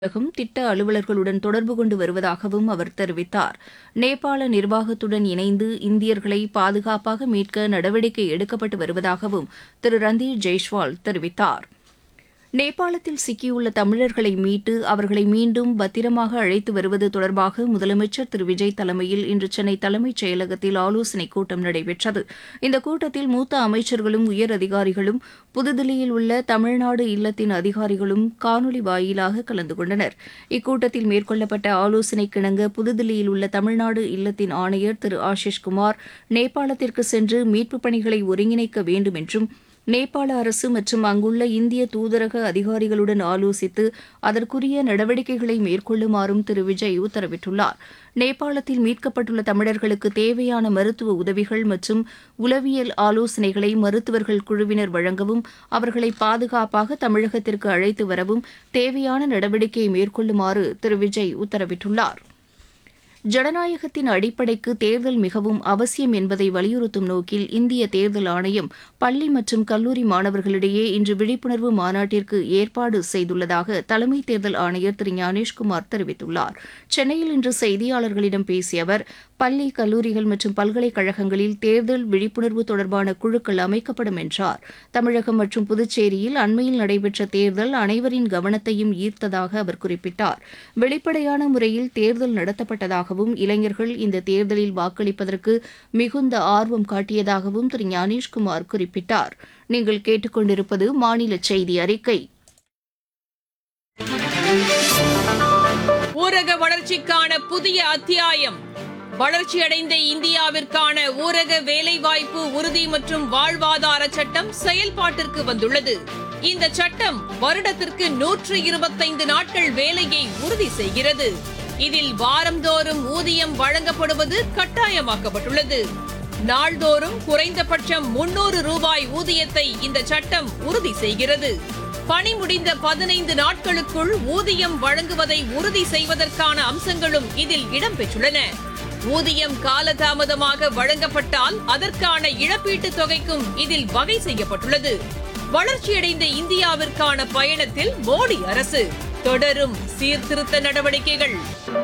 தமிழகம் திட்ட அலுவலர்களுடன் தொடர்பு கொண்டு வருவதாகவும் அவர் தெரிவித்தார் நேபாள நிர்வாகத்துடன் இணைந்து இந்தியர்களை பாதுகாப்பாக மீட்க நடவடிக்கை எடுக்கப்பட்டு வருவதாகவும் திரு ரந்தீர் ஜெய்ஸ்வால் தெரிவித்தார் நேபாளத்தில் சிக்கியுள்ள தமிழர்களை மீட்டு அவர்களை மீண்டும் பத்திரமாக அழைத்து வருவது தொடர்பாக முதலமைச்சர் திரு விஜய் தலைமையில் இன்று சென்னை தலைமைச் செயலகத்தில் ஆலோசனைக் கூட்டம் நடைபெற்றது இந்த கூட்டத்தில் மூத்த அமைச்சர்களும் உயர் அதிகாரிகளும் புதுதில்லியில் உள்ள தமிழ்நாடு இல்லத்தின் அதிகாரிகளும் காணொலி வாயிலாக கலந்து கொண்டனர் இக்கூட்டத்தில் மேற்கொள்ளப்பட்ட ஆலோசனைக்கிணங்க புதுதில்லியில் உள்ள தமிழ்நாடு இல்லத்தின் ஆணையர் திரு ஆஷிஷ் குமார் நேபாளத்திற்கு சென்று மீட்புப் பணிகளை ஒருங்கிணைக்க வேண்டும் என்றும் நேபாள அரசு மற்றும் அங்குள்ள இந்திய தூதரக அதிகாரிகளுடன் ஆலோசித்து அதற்குரிய நடவடிக்கைகளை மேற்கொள்ளுமாறும் திரு விஜய் உத்தரவிட்டுள்ளார் நேபாளத்தில் மீட்கப்பட்டுள்ள தமிழர்களுக்கு தேவையான மருத்துவ உதவிகள் மற்றும் உளவியல் ஆலோசனைகளை மருத்துவர்கள் குழுவினர் வழங்கவும் அவர்களை பாதுகாப்பாக தமிழகத்திற்கு அழைத்து வரவும் தேவையான நடவடிக்கையை மேற்கொள்ளுமாறு திரு விஜய் உத்தரவிட்டுள்ளார் ஜனநாயகத்தின் அடிப்படைக்கு தேர்தல் மிகவும் அவசியம் என்பதை வலியுறுத்தும் நோக்கில் இந்திய தேர்தல் ஆணையம் பள்ளி மற்றும் கல்லூரி மாணவர்களிடையே இன்று விழிப்புணர்வு மாநாட்டிற்கு ஏற்பாடு செய்துள்ளதாக தலைமை தேர்தல் ஆணையர் திரு ஞானேஷ்குமார் தெரிவித்துள்ளார் சென்னையில் இன்று செய்தியாளர்களிடம் பேசிய அவர் பள்ளி கல்லூரிகள் மற்றும் பல்கலைக்கழகங்களில் தேர்தல் விழிப்புணர்வு தொடர்பான குழுக்கள் அமைக்கப்படும் என்றார் தமிழகம் மற்றும் புதுச்சேரியில் அண்மையில் நடைபெற்ற தேர்தல் அனைவரின் கவனத்தையும் ஈர்த்ததாக அவர் குறிப்பிட்டார் வெளிப்படையான முறையில் தேர்தல் நடத்தப்பட்டதாகவும் இளைஞர்கள் இந்த தேர்தலில் வாக்களிப்பதற்கு மிகுந்த ஆர்வம் காட்டியதாகவும் திரு ஞானேஷ்குமார் குறிப்பிட்டார் நீங்கள் கேட்டுக்கொண்டிருப்பது மாநில செய்தி அறிக்கை ஊரக வளர்ச்சிக்கான புதிய அத்தியாயம் வளர்ச்சியடைந்த இந்தியாவிற்கான ஊரக வேலைவாய்ப்பு உறுதி மற்றும் வாழ்வாதார சட்டம் செயல்பாட்டிற்கு வந்துள்ளது இந்த சட்டம் வருடத்திற்கு நூற்று இருபத்தைந்து நாட்கள் வேலையை உறுதி செய்கிறது இதில் வாரந்தோறும் ஊதியம் வழங்கப்படுவது கட்டாயமாக்கப்பட்டுள்ளது நாள்தோறும் குறைந்தபட்சம் முன்னூறு ரூபாய் ஊதியத்தை இந்த சட்டம் உறுதி செய்கிறது பணி முடிந்த பதினைந்து நாட்களுக்குள் ஊதியம் வழங்குவதை உறுதி செய்வதற்கான அம்சங்களும் இதில் இடம்பெற்றுள்ளன ஊதியம் காலதாமதமாக வழங்கப்பட்டால் அதற்கான இழப்பீட்டுத் தொகைக்கும் இதில் வகை செய்யப்பட்டுள்ளது வளர்ச்சியடைந்த இந்தியாவிற்கான பயணத்தில் மோடி அரசு தொடரும் சீர்திருத்த நடவடிக்கைகள்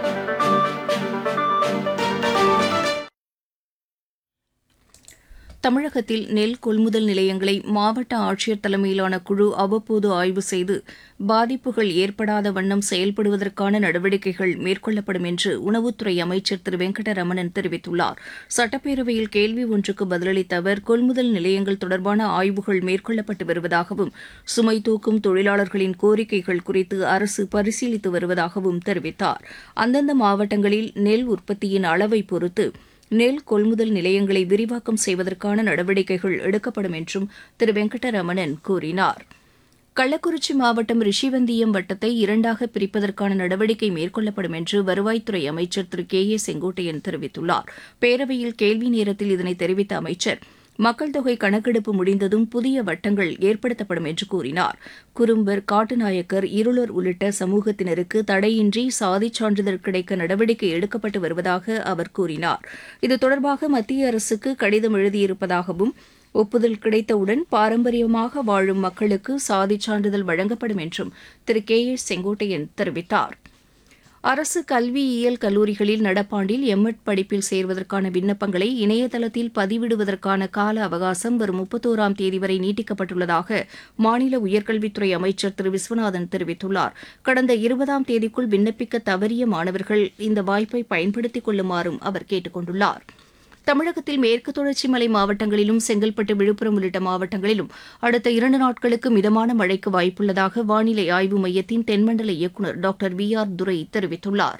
தமிழகத்தில் நெல் கொள்முதல் நிலையங்களை மாவட்ட ஆட்சியர் தலைமையிலான குழு அவ்வப்போது ஆய்வு செய்து பாதிப்புகள் ஏற்படாத வண்ணம் செயல்படுவதற்கான நடவடிக்கைகள் மேற்கொள்ளப்படும் என்று உணவுத்துறை அமைச்சர் திரு வெங்கடரமணன் தெரிவித்துள்ளார் சட்டப்பேரவையில் கேள்வி ஒன்றுக்கு பதிலளித்த அவர் கொள்முதல் நிலையங்கள் தொடர்பான ஆய்வுகள் மேற்கொள்ளப்பட்டு வருவதாகவும் சுமை தூக்கும் தொழிலாளர்களின் கோரிக்கைகள் குறித்து அரசு பரிசீலித்து வருவதாகவும் தெரிவித்தார் அந்தந்த மாவட்டங்களில் நெல் உற்பத்தியின் அளவை பொறுத்து நெல் கொள்முதல் நிலையங்களை விரிவாக்கம் செய்வதற்கான நடவடிக்கைகள் எடுக்கப்படும் என்றும் திரு வெங்கடரமணன் கூறினார் கள்ளக்குறிச்சி மாவட்டம் ரிஷிவந்தியம் வட்டத்தை இரண்டாக பிரிப்பதற்கான நடவடிக்கை மேற்கொள்ளப்படும் என்று வருவாய்த்துறை அமைச்சர் திரு கே ஏ செங்கோட்டையன் தெரிவித்துள்ளார் பேரவையில் கேள்வி நேரத்தில் இதனை தெரிவித்த அமைச்சர் மக்கள் தொகை கணக்கெடுப்பு முடிந்ததும் புதிய வட்டங்கள் ஏற்படுத்தப்படும் என்று கூறினார் குறும்பர் காட்டுநாயக்கர் இருளர் உள்ளிட்ட சமூகத்தினருக்கு தடையின்றி சாதிச் சான்றிதழ் கிடைக்க நடவடிக்கை எடுக்கப்பட்டு வருவதாக அவர் கூறினார் இது தொடர்பாக மத்திய அரசுக்கு கடிதம் எழுதியிருப்பதாகவும் ஒப்புதல் கிடைத்தவுடன் பாரம்பரியமாக வாழும் மக்களுக்கு சாதிச் சான்றிதழ் வழங்கப்படும் என்றும் திரு கே ஏ செங்கோட்டையன் தெரிவித்தார் அரசு கல்வியியல் கல்லூரிகளில் நடப்பாண்டில் எம்எட் படிப்பில் சேர்வதற்கான விண்ணப்பங்களை இணையதளத்தில் பதிவிடுவதற்கான கால அவகாசம் வரும் முப்பத்தோராம் தேதி வரை நீட்டிக்கப்பட்டுள்ளதாக மாநில உயர்கல்வித்துறை அமைச்சர் திரு விஸ்வநாதன் தெரிவித்துள்ளார் கடந்த இருபதாம் தேதிக்குள் விண்ணப்பிக்க தவறிய மாணவர்கள் இந்த வாய்ப்பை பயன்படுத்திக் கொள்ளுமாறும் அவர் கேட்டுக் கொண்டுள்ளார் தமிழகத்தில் மேற்கு தொடர்ச்சி மலை மாவட்டங்களிலும் செங்கல்பட்டு விழுப்புரம் உள்ளிட்ட மாவட்டங்களிலும் அடுத்த இரண்டு நாட்களுக்கு மிதமான மழைக்கு வாய்ப்புள்ளதாக வானிலை ஆய்வு மையத்தின் தென்மண்டல இயக்குநர் டாக்டர் வி ஆர் துரை தெரிவித்துள்ளார்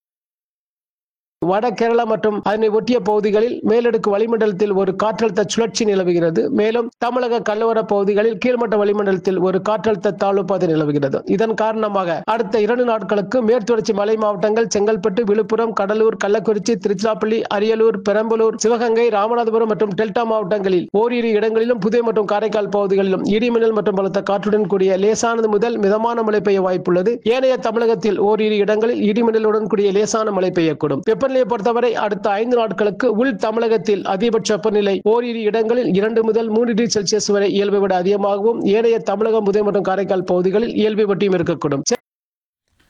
வட கேரளா மற்றும் அதனை ஒட்டிய பகுதிகளில் மேலடுக்கு வளிமண்டலத்தில் ஒரு காற்றழுத்த சுழற்சி நிலவுகிறது மேலும் தமிழக கடலோர பகுதிகளில் கீழ்மட்ட வளிமண்டலத்தில் ஒரு காற்றழுத்த தாழ்வு பாதை நிலவுகிறது இதன் காரணமாக அடுத்த இரண்டு நாட்களுக்கு மேற்குத்தொடர்ச்சி மலை மாவட்டங்கள் செங்கல்பட்டு விழுப்புரம் கடலூர் கள்ளக்குறிச்சி திருச்சிராப்பள்ளி அரியலூர் பெரம்பலூர் சிவகங்கை ராமநாதபுரம் மற்றும் டெல்டா மாவட்டங்களில் ஓரிரு இடங்களிலும் புதுவை மற்றும் காரைக்கால் பகுதிகளிலும் இடிமின்னல் மற்றும் பலத்த காற்றுடன் கூடிய லேசானது முதல் மிதமான மழை பெய்ய வாய்ப்புள்ளது ஏனைய தமிழகத்தில் ஓரிரு இடங்களில் இடிமின்னலுடன் கூடிய லேசான மழை பெய்யக்கூடும் வெப்பநிலையை பொறுத்தவரை அடுத்த ஐந்து நாட்களுக்கு உள் தமிழகத்தில் அதிகபட்ச வெப்பநிலை ஓரிரு இடங்களில் இரண்டு முதல் மூன்று டிகிரி செல்சியஸ் வரை இயல்பை விட அதிகமாகவும் ஏனைய தமிழகம் புதை மற்றும் காரைக்கால் பகுதிகளில் இயல்பை ஒட்டியும் இருக்கக்கூடும்